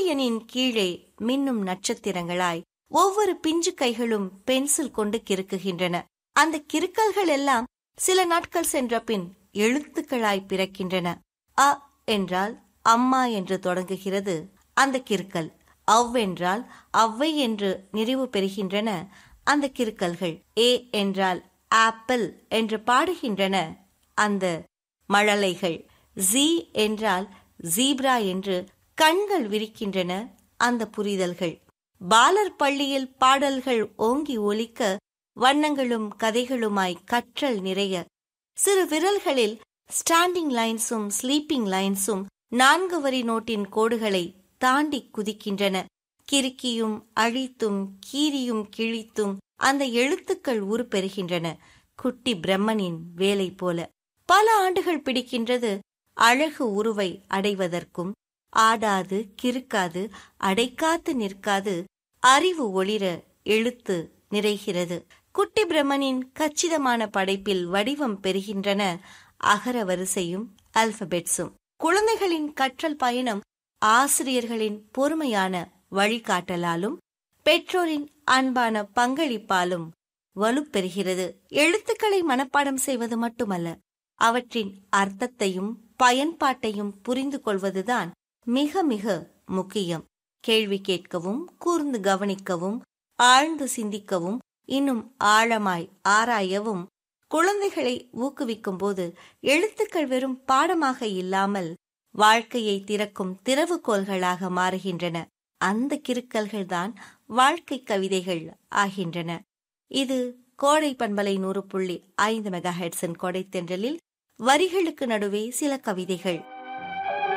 சூரியனின் கீழே மின்னும் நட்சத்திரங்களாய் ஒவ்வொரு பிஞ்சு கைகளும் பென்சில் கொண்டு கிறுக்குகின்றன அந்த கிறுக்கல்கள் எல்லாம் சில நாட்கள் சென்ற பின் எழுத்துக்களாய் பிறக்கின்றன அ என்றால் அம்மா என்று தொடங்குகிறது அந்த கிறுக்கல் அவ் என்றால் அவ்வை என்று நிறைவு பெறுகின்றன அந்த கிறுக்கல்கள் ஏ என்றால் ஆப்பிள் என்று பாடுகின்றன அந்த மழலைகள் ஜி என்றால் ஜீப்ரா என்று கண்கள் விரிக்கின்றன அந்த புரிதல்கள் பாலர் பள்ளியில் பாடல்கள் ஓங்கி ஒலிக்க வண்ணங்களும் கதைகளுமாய் கற்றல் நிறைய சிறு விரல்களில் ஸ்டாண்டிங் லைன்ஸும் ஸ்லீப்பிங் லைன்ஸும் நான்கு வரி நோட்டின் கோடுகளை தாண்டி குதிக்கின்றன கிறுக்கியும் அழித்தும் கீரியும் கிழித்தும் அந்த எழுத்துக்கள் உருப்பெறுகின்றன குட்டி பிரம்மனின் வேலை போல பல ஆண்டுகள் பிடிக்கின்றது அழகு உருவை அடைவதற்கும் ஆடாது கிறுக்காது அடைக்காத்து நிற்காது அறிவு ஒளிர எழுத்து நிறைகிறது குட்டி பிரம்மனின் கச்சிதமான படைப்பில் வடிவம் பெறுகின்றன அகர வரிசையும் அல்பபெட்ஸும் குழந்தைகளின் கற்றல் பயணம் ஆசிரியர்களின் பொறுமையான வழிகாட்டலாலும் பெற்றோரின் அன்பான பங்களிப்பாலும் வலுப்பெறுகிறது எழுத்துக்களை மனப்பாடம் செய்வது மட்டுமல்ல அவற்றின் அர்த்தத்தையும் பயன்பாட்டையும் புரிந்து கொள்வதுதான் மிக மிக முக்கியம் கேள்வி கேட்கவும் கூர்ந்து கவனிக்கவும் ஆழ்ந்து சிந்திக்கவும் இன்னும் ஆழமாய் ஆராயவும் குழந்தைகளை ஊக்குவிக்கும் போது எழுத்துக்கள் வெறும் பாடமாக இல்லாமல் வாழ்க்கையை திறக்கும் திறவுகோள்களாக மாறுகின்றன அந்த கிறுக்கல்கள்தான் வாழ்க்கை கவிதைகள் ஆகின்றன இது கோடை பண்பலை நூறு புள்ளி ஐந்து மெகா ஹெட்ஸின் கொடை தென்றலில் வரிகளுக்கு நடுவே சில கவிதைகள்